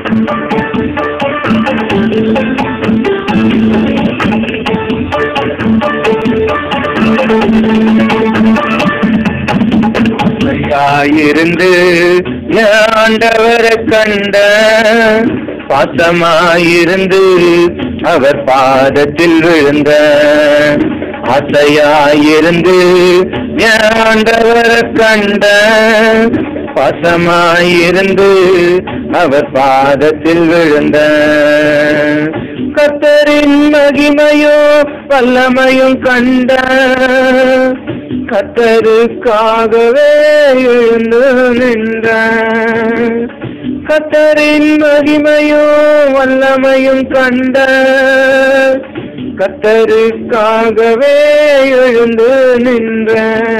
இருந்து ஆண்டவரை கண்ட பாசமாயிருந்து அவர் பாதத்தில் விழுந்த ஆசையாயிருந்து ஆண்டவரை கண்ட பாசமாயிருந்து அவர் பாதத்தில் விழுந்த கத்தரின் மகிமையோ வல்லமையும் கண்ட கத்தருக்காகவே எழுந்து நின்ற கத்தரின் மகிமையோ வல்லமையும் கண்ட கத்தருக்காகவே எழுந்து நின்ற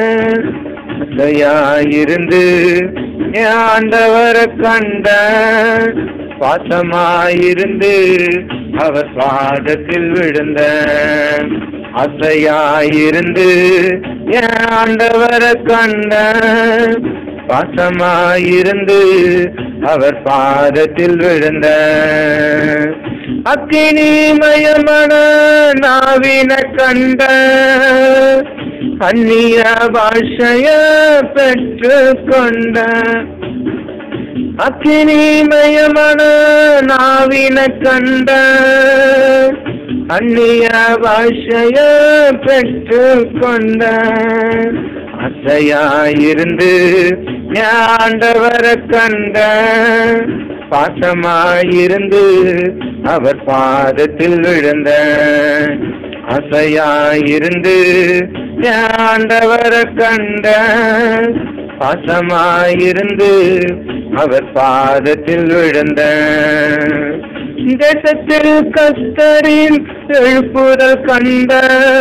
ஆசையாயிருந்து ஆண்டவரை கண்ட பாசமாயிருந்து அவர் பாதத்தில் விழுந்த ஆசையாயிருந்து ஆண்டவரை கண்ட பாசமாயிருந்து அவர் பாதத்தில் விழுந்த அக்கினிமயமன நாவின கண்ட அந்நிய பாஷைய பெற்று கொண்ட அக்கினிமயமன நாவின கண்ட அந்நிய பாஷைய பெற்று கொண்ட அசையாயிருந்து ஆண்டவரை கண்ட பாசமாயிருந்து அவர் பாதத்தில் விழுந்த அசையாயிருந்து ஆண்டவரை கண்ட பாசமாயிருந்து அவர் பாதத்தில் விழுந்த தேசத்தில் கஸ்தரின் எழுப்புதல் கண்ட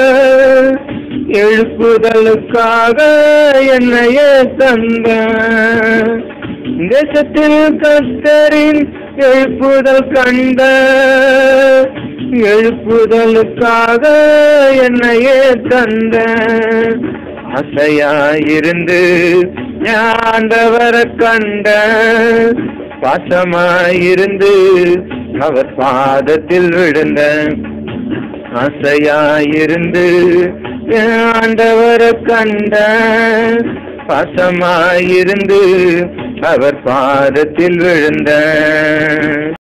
எழுப்புதலுக்காக என்னையே தந்த தேசத்தில் கஸ்தரின் எழுப்புதல் கண்ட எழுப்புதலுக்காக என்னையே தந்த ஆசையாயிருந்து ஆண்டவரை கண்ட பாசமாயிருந்து அவர் பாதத்தில் விழுந்த ஆசையாயிருந்து ஆண்டவரை கண்ட பாசமாயிருந்து அவர் பாதத்தில் விழுந்த